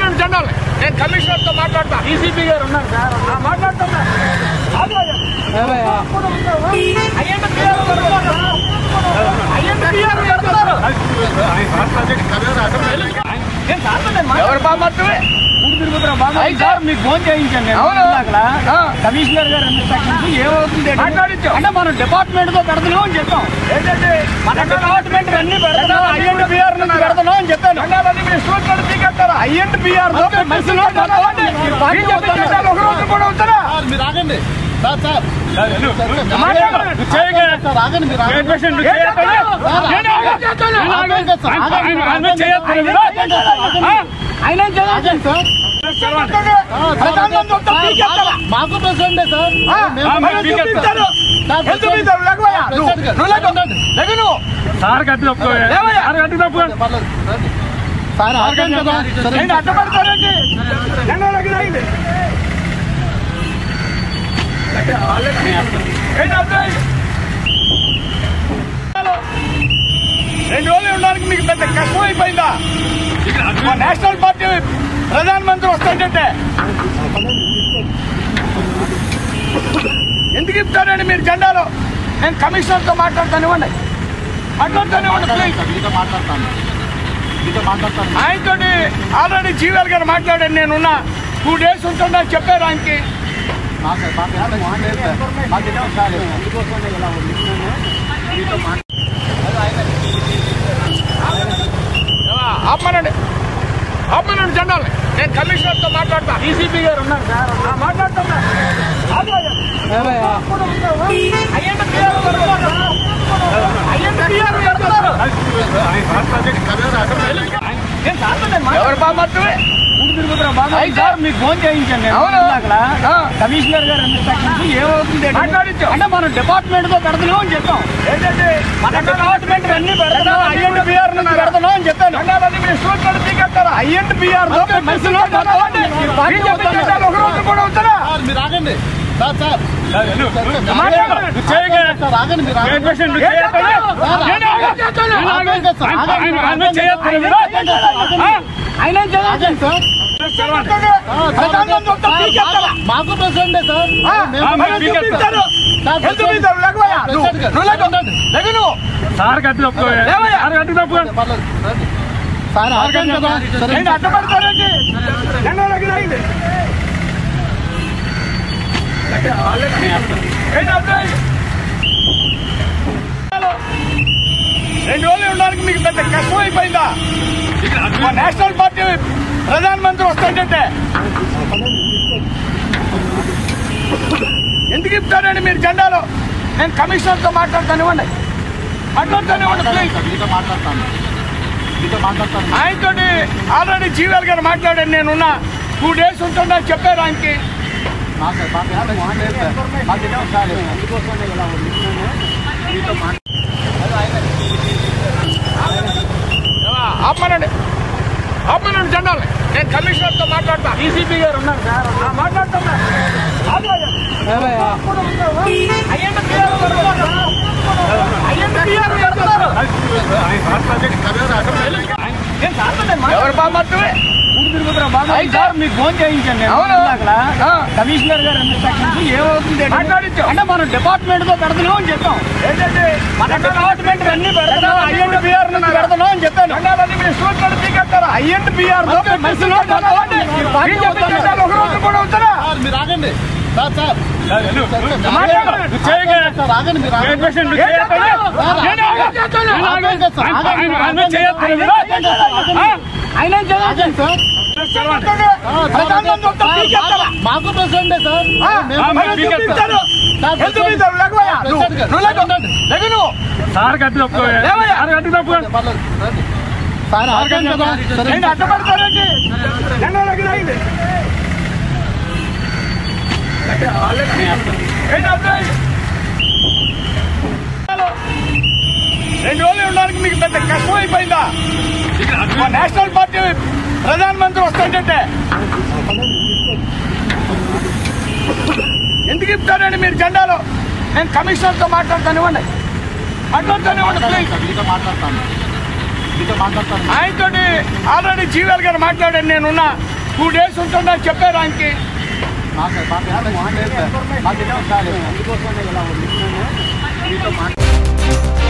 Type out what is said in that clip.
ఆపనండి జెండాలు నేను కమిషనర్ తో మాట్లాడతా డీసీపీ గారు ఉన్నారు సార్ ఆ, మాట్లాడుతున్నా అయ్యండి పిఆర్ పెడతారు. అయ్యండి పిఆర్ పెడతారు. నేను సార్తో నేను ఎవరు బామ్మర్తువే మూడు తిరుగుతున్నా బాగా అయితే? సార్ మీకు ఫోన్ చేయించాను నేను అవును. ఇందాకలా. ఆ. కమిషనర్ గారు ఇన్స్ట్రక్షన్స్ ఏమవుతుంది ఏంటి? మాట్లాడించాం. అంటే మనం డిపార్ట్మెంట్ తో పెడతాం అని చెప్పాం ఏంటంటే మన డిపార్ట్మెంట్ అన్ని పెడతాం ఐఎండ్ బిఆర్ నుంచి పెడతాం అని చెప్పాను జెండాలన్నీ మీరు స్టూట్ పెట్టి తీకెత్తారా ఐఎండ్ బిఆర్ తో మనుషులు బీజేపీ జెండాలు ఒక రోజు కూడా ఉంచారా సార్ మీరు ఆగండి సార్ సార్ మాట్లాడండి. సార్ ఆగండి మీరు ఆగండి. పేషెంట్ ఏం చేస్తావు? నేను ఆగం చేస్తాను. ఆగండి సార్, ఆగండి. ఆయన ఏం చేయాలి ఆగండి సార్ ప్రధానమంత్రి మొత్తం పీకేస్తారా? మాకు ప్రెసిడెంటే సార్ ఆ, మేము- మరి ఎందుకు పీకుతారు? సార్, ఎందుకు పీకుతారు? లెగవయ్యా. నువ్వు ప్రెసిడెంట్ గారు. నువ్వు లెగు. లెగు నువ్వు. సార్ గట్టి తప్పు ఏమయ్యా? సార్ గట్టి తప్పు పర్లేదు, రండి. సార్ ఆగండి కదా సరే ఏంటి అడ్డపడతారేంటి? జెండాలకి రాయింది. ఏంటి అర్థం? రెండు రోజులు ఉండడానికి మీకు పెద్ద కష్టం అయిపోయిందా మా నేషనల్ పార్టీ ప్రధానమంత్రి వస్తుంటే ఎందుకు ఇస్తారండి మీరు జెండాలో నేను కమిషనర్తో మాట్లాడతానివ్వండి మాట్లాడతానివ్వండి ప్లీజ్ మీతో మాట్లాడతాను మీతో మాట్లాడతాను ఆయనతో ఆల్రెడీ జీవల్ గారు మాట్లాడాను నేనున్నా టూ డేస్ ఉంటుందా చెప్పారు ఆయనకి మాకు మాకు ఏమైనా మాట లేదు సార్. మాకు ఏమైనా సార్ అందుకోసమే ఇలా ఉంది. మీతో మాట్లాడ ఆపమనండి ఆపమనండి జెండాలు నేను కమిషనర్తో మాట్లాడతా డీసీపీ గారు ఉన్నారు సార్ ఆ, మాట్లాడుతున్నా అయ్యండి పిఆర్ పెడతారు. అయ్యండి పిఆర్ పెడతారు. నేను సార్తో నేను ఎవరు బామ్మర్తువే మూడు తిరుగుతున్నా బాగా అయితే? సార్ మీకు ఫోన్ చేయించాను నేను అవును. ఇందాకలా. ఆ. కమిషనర్ గారు ఇన్స్ట్రక్షన్స్ ఏమవుతుంది ఏంటి? మాట్లాడించాం. అంటే మనం డిపార్ట్మెంట్ తో పెడతాం అని చెప్పాం ఏంటంటే మన డిపార్ట్మెంట్ అన్ని పెడతాం ఐఎండ్ బిఆర్ నుంచి పెడతాం అని చెప్పాను జెండాలన్నీ మీరు స్టూట్ పెట్టి తీకెత్తారా ఐఎండ్ బిఆర్ తో మనుషులు బీజేపీ జెండాలు ఒక రోజు కూడా ఉంచారా సార్ మీరు ఆగండి సార్ సార్ మాట్లాడండి. సార్ ఆగండి మీరు ఆగండి ఏం చేస్తావు? నేను ఆగం చేస్తాను. ఆగండి సార్, ఆగండి. ఆయన ఏం చేయాలి ఆగండి సార్ ప్రధానమంత్రి మొత్తం పీకేస్తారా? మాకు ప్రెసిడెంటే సార్ ఆ, మేము- మరి ఎందుకు పీకుతారు? సార్, ఎందుకు పీకుతారు? లెగవయ్యా. నువ్వు ప్రెసిడెంట్ గారు. నువ్వు లెగు. లెగు నువ్వు. సార్ గట్టి తప్పు ఏమయ్యా? సార్ గట్టి తప్పు పర్లేదు, రండి. సార్ ఆగండి కదా సరే ఏంటి అడ్డపడతారేంటి? జెండాలకి రాయింది. ఏంటి అర్థం? రెండు రోజులు ఉండడానికి మీకు పెద్ద కష్టం అయిపోయిందా మా నేషనల్ పార్టీ ప్రధానమంత్రి వస్తుంటే ఎందుకు ఇస్తారండి మీరు జెండాలో నేను కమిషనర్తో మాట్లాడతానివ్వండి మాట్లాడతానివ్వండి ప్లీజ్ మీతో మాట్లాడతాను మీతో మాట్లాడతాను ఆయనతో ఆల్రెడీ జీవల్ గారు మాట్లాడాను నేనున్నా టూ డేస్ ఉంటుందా చెప్పారు ఆయనకి మాకు మాకు ఏమైనా మాట లేదు సార్. మాకు ఏమైనా సార్ అందుకోసమే ఇలా ఉంది. మీతో మాట్లాడ ఆపమనండి ఆపమనండి జెండాలు నేను కమిషనర్తో మాట్లాడతా డీసీపీ గారు ఉన్నారు సార్ ఆ, మాట్లాడుతున్నా అయ్యండి పిఆర్ పెడతారు. అయ్యండి పిఆర్ పెడతారు. నేను సార్తో నేను ఎవరు బామ్మర్తువే మూడు తిరుగుతున్నా బాగా అయితే? సార్ మీకు ఫోన్ చేయించాను నేను అవును. ఇందాకలా. ఆ. కమిషనర్ గారు ఇన్స్ట్రక్షన్స్ ఏమవుతుంది ఏంటి? మాట్లాడించాం. అంటే మనం డిపార్ట్మెంట్ తో పెడతాం అని చెప్పాం ఏంటంటే మన డిపార్ట్మెంట్ అన్ని పెడతాం ఐఎండ్ బిఆర్ నుంచి పెడతాం అని చెప్పాను జెండాలన్నీ మీరు స్టూట్ పెట్టి తీకెత్తారా ఐఎండ్ బిఆర్ తో మనుషులు బీజేపీ జెండాలు ఒక రోజు కూడా ఉంచారా సార్ మీరు ఆగండి సార్ సార్ మాట్లాడండి. సార్ ఆగండి మీరు ఆగండి ఏం చేస్తావు? నేను ఆగం చేస్తాను. ఆగండి సార్, ఆగండి. ఆయన ఏం చేయాలి ఆగండి సార్ ప్రధానమంత్రి మొత్తం పీకేస్తారా? మాకు ప్రెసిడెంటే సార్ ఆ, మేము- మరి ఎందుకు పీకుతారు? సార్, ఎందుకు పీకుతారు? లెగవయ్యా. నువ్వు ప్రెసిడెంట్ గారు. నువ్వు లెగు. లెగు నువ్వు. సార్ గట్టి తప్పు ఏమయ్యా? సార్ గట్టి తప్పు పర్లేదు, రండి. సార్ ఆగండి కదా సరే ఏంటి అడ్డపడతారేంటి? జెండాలకి రాయింది. ఏంటి అర్థం? రెండు రోజులు ఉండడానికి మీకు పెద్ద కష్టం అయిపోయిందా మా నేషనల్ పార్టీ ప్రధానమంత్రి వస్తుంటే ఎందుకు ఇస్తారండి మీరు జెండాలో నేను కమిషనర్తో మాట్లాడతానివ్వండి మాట్లాడతానివ్వండి ప్లీజ్ మీతో మాట్లాడతాను మీతో మాట్లాడతాను ఆయనతో ఆల్రెడీ జీవల్ గారు మాట్లాడాను నేనున్నా టూ డేస్ ఉంటుందా చెప్పారు ఆయనకి మాకు మాకు ఏమైనా లేదు సార్ మాకు ఇదే సార్ అందుకోసమే ఇలా మీతో మాట్లాడు